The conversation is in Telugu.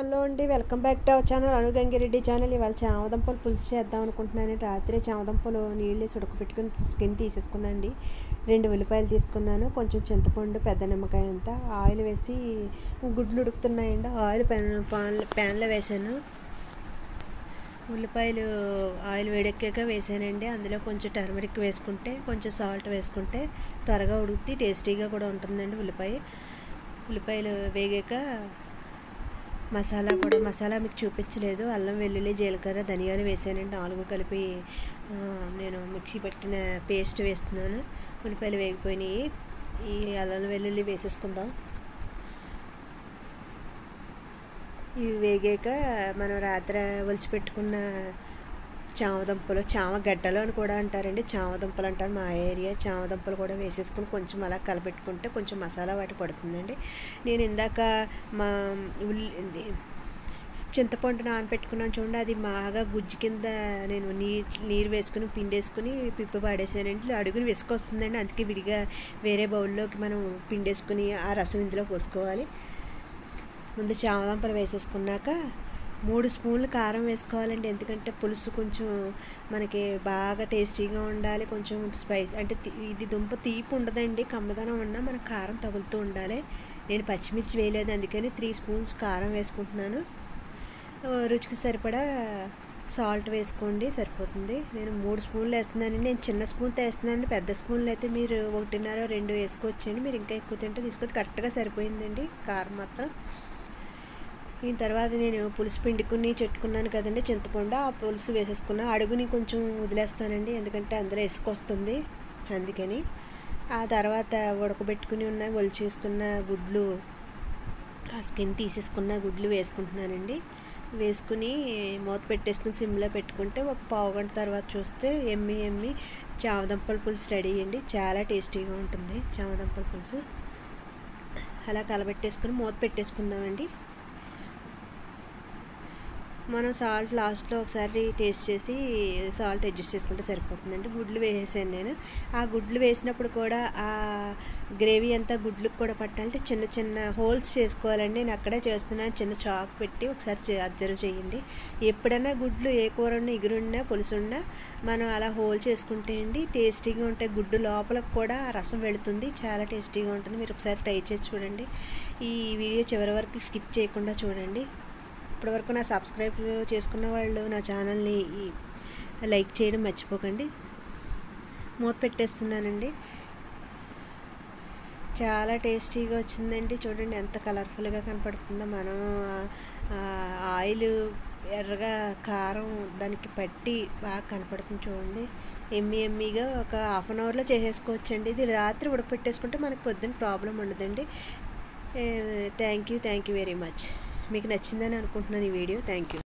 హలో అండి welcome back to our channel Anugangireddy channel ఇవాళ చామదుంపలు పులుసు చేద్దాం అనుకుంటున్నాను రాత్రి చామదుంపలు నీళ్ళు వేసి ఉడకపెట్టుకుని స్కిన్ తీసేసుకున్నాను అండి రెండు ఉల్లిపాయలు తీసుకున్నాను కొంచెం చింతపండు పెద్ద నిమ్మకాయ అంతా ఆయిల్ వేసి గుడ్లు ఉడుకుతున్నాయండి ఆయిల్ ప్యాన్ పాన్ ప్యాన్లో వేసాను ఉల్లిపాయలు ఆయిల్ వేడెక్కాక వేసానండి అందులో కొంచెం టర్మరిక్ వేసుకుంటే కొంచెం సాల్ట్ వేసుకుంటే త్వరగా ఉడికి టేస్టీగా కూడా ఉంటుందండి ఉల్లిపాయ ఉల్లిపాయలు వేగాక మసాలా కూడా మసాలా మీకు చూపించలేదు అల్లం వెల్లుల్లి జీలకర్ర ధనియాలు వేసానండి నాలుగు కలిపి ఆ, నేను మిక్సీ పెట్టిన పేస్ట్ వేస్తున్నాను ఉల్లిపాయలు వేగిపోయినాయి ఈ అల్లం వెల్లుల్లి వేసేసుకుందాం ఇవి వేగాక మనం రాత్రి ఒలిచిపెట్టుకున్న చామదుంపలు చామ గడ్డలు అని కూడా అంటారండి చామదుంపలు అంటారు మా ఏరియా చామదుంపలు కూడా వేసేసుకుని కొంచెం అలా కలపెట్టుకుంటే కొంచెం మసాలా వాటి పడుతుందండి నేను ఇందాక మా ఉల్లి ఇది చింతపండు నానబెట్టుకున్నాను చూడండి అది బాగా గుజ్జు కింద నేను నీరు నీరు వేసుకుని పిండేసుకుని పిప్పి పాడేసానండి అడుగుని విసుకొస్తుందండి అందుకే విడిగా వేరే బౌల్లోకి మనం పిండేసుకుని ఆ రసం ఇందులో పోసుకోవాలి ముందు చామదుంపలు వేసేసుకున్నాక మూడు స్పూన్లు కారం వేసుకోవాలండి ఎందుకంటే పులుసు కొంచెం మనకి బాగా టేస్టీగా ఉండాలి కొంచెం స్పైస్ అంటే తి- ఇది దుంప తీపి ఉండదండి కమ్మదనం ఉన్నా మనకు కారం తగులుతూ ఉండాలి నేను పచ్చిమిర్చి వేయలేదు అందుకని త్రీ స్పూన్స్ కారం వేసుకుంటున్నాను ఆ, రుచికి సరిపడా సాల్ట్ వేసుకోండి సరిపోతుంది నేను మూడు స్పూన్లు వేస్తున్నానండి నేను చిన్న స్పూన్తో వేస్తున్నాను పెద్ద స్పూన్లు అయితే మీరు ఒకటిన్నర రెండు వేసుకోవచ్చండి మీరు ఇంకా ఎక్కువ తింటే తీసుకోవచ్చు కరెక్ట్గా సరిపోయిందండి కారం మాత్రం దీని తర్వాత నేను పులుసు పిండుకుని చెట్టుకున్నాను కదండి చింతపండు ఆ పులుసు వేసేసుకున్నా అడుగుని కొంచెం వదిలేస్తానండి ఎందుకంటే అందులో ఇసుక వస్తుంది అందుకని ఆ తర్వాత ఉడకబెట్టుకుని ఉన్న ఒలిచేసుకున్న గుడ్లు ఆ స్కిన్ తీసేసుకున్న గుడ్లు వేసుకుంటున్నానండి వేసుకుని మూత పెట్టేసుకుని సిమ్లో పెట్టుకుంటే ఒక పావు గంట తర్వాత చూస్తే ఎమ్మి ఎమ్మి చామదుంపల పులుసు రెడీ అండి చాలా టేస్టీగా ఉంటుంది చామదుంపల పులుసు అలా కలబెట్టేసుకుని మూత పెట్టేసుకుందామండి మనం సాల్ట్ లాస్ట్లో ఒకసారి టేస్ట్ చేసి సాల్ట్ అడ్జస్ట్ చేసుకుంటే సరిపోతుందండి గుడ్లు వేసేసాను నేను ఆ గుడ్లు వేసినప్పుడు కూడా ఆ గ్రేవీ అంతా గుడ్లకు కూడా పట్టాలంటే చిన్న చిన్న హోల్స్ చేసుకోవాలండి నేను అక్కడే చేస్తున్నాను చిన్న చాక్ పెట్టి ఒకసారి అబ్జర్వ్ చేయండి ఎప్పుడైనా గుడ్లు ఏ కూర ఉన్నా ఎగురున్నా పులుసున్నా మనం అలా హోల్ చేసుకుంటే అండి టేస్టీగా ఉంటాయి గుడ్డు లోపలకు కూడా ఆ రసం వెళుతుంది చాలా టేస్టీగా ఉంటుంది మీరు ఒకసారి ట్రై చేసి చూడండి ఈ వీడియో చివరి వరకు స్కిప్ చేయకుండా చూడండి ఇప్పటివరకు నా సబ్స్క్రైబ్ చేసుకున్న వాళ్ళు నా ఛానల్ని ఈ- లైక్ చేయడం మర్చిపోకండి మూత పెట్టేస్తున్నానండి చాలా టేస్టీగా వచ్చిందండి చూడండి ఎంత కలర్ఫుల్గా కనపడుతుందో మనం ఆ- ఆ ఆయిల్ ఎర్రగా కారం దానికి పట్టి బాగా కనపడుతుంది చూడండి ఎమ్మి ఎమ్మిగా ఒక హాఫ్ అన్ అవర్లో చేసేసుకోవచ్చండి ఇది రాత్రి ఉడకపెట్టేసుకుంటే మనకు పొద్దున్న ప్రాబ్లం ఉండదండి thank you thank you very much మీకు నచ్చిందని అనుకుంటున్నాను ఈ వీడియో థ్యాంక్ యూ